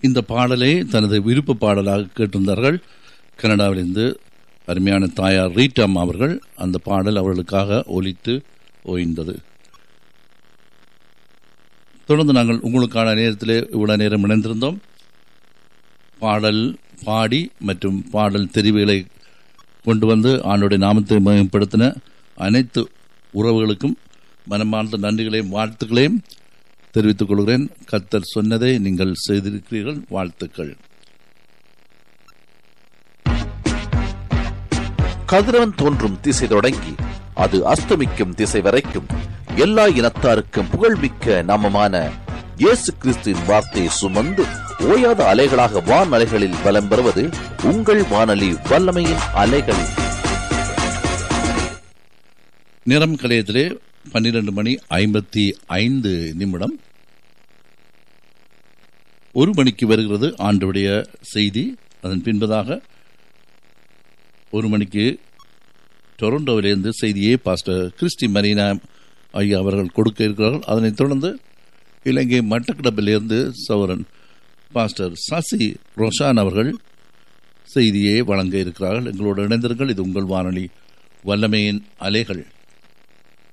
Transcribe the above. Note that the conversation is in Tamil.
இந்த பாடலை தனது விருப்ப பாடலாக கேட்டிருந்தார்கள் கனடாவிலிருந்து அருமையான தாயார் ரீட்டாம் அவர்கள் அந்த பாடல் அவர்களுக்காக ஒலித்து ஓய்ந்தது தொடர்ந்து நாங்கள் உங்களுக்கான நேரத்திலே இவ்வளவு நேரம் இணைந்திருந்தோம் பாடல் பாடி மற்றும் பாடல் தெரிவுகளை கொண்டு வந்து ஆண்டுடைய நாமத்தை மேம்படுத்தின அனைத்து உறவுகளுக்கும் மனமார்ந்த நன்றிகளையும் வாழ்த்துக்களையும் தெரிவித்துக் கொள்கிறேன் கத்தர் சொன்னதை நீங்கள் செய்திருக்கிறீர்கள் வாழ்த்துக்கள் கதிரவன் தோன்றும் திசை தொடங்கி அது அஸ்தமிக்கும் திசை வரைக்கும் எல்லா இனத்தாருக்கும் புகழ்மிக்க நாமமான இயேசு கிறிஸ்துவின் வார்த்தையை சுமந்து ஓயாத அலைகளாக வான் அலைகளில் பலம் பெறுவது உங்கள் வானொலி வல்லமையின் அலைகள் நிறம் கலையத்திலே பன்னிரண்டு மணி ஐம்பத்தி ஐந்து நிமிடம் ஒரு மணிக்கு வருகிறது ஆண்டுடைய செய்தி அதன் பின்பதாக ஒரு மணிக்கு டொரண்டோவிலிருந்து செய்தியை பாஸ்டர் கிறிஸ்டி மரீனா ஐயா அவர்கள் கொடுக்க இருக்கிறார்கள் அதனைத் தொடர்ந்து இலங்கை மட்டக்கிடப்பிலிருந்து சௌரன் பாஸ்டர் சசி ரோஷான் அவர்கள் செய்தியை வழங்க இருக்கிறார்கள் எங்களோடு இணைந்திருங்கள் இது உங்கள் வானொலி வல்லமையின் அலைகள்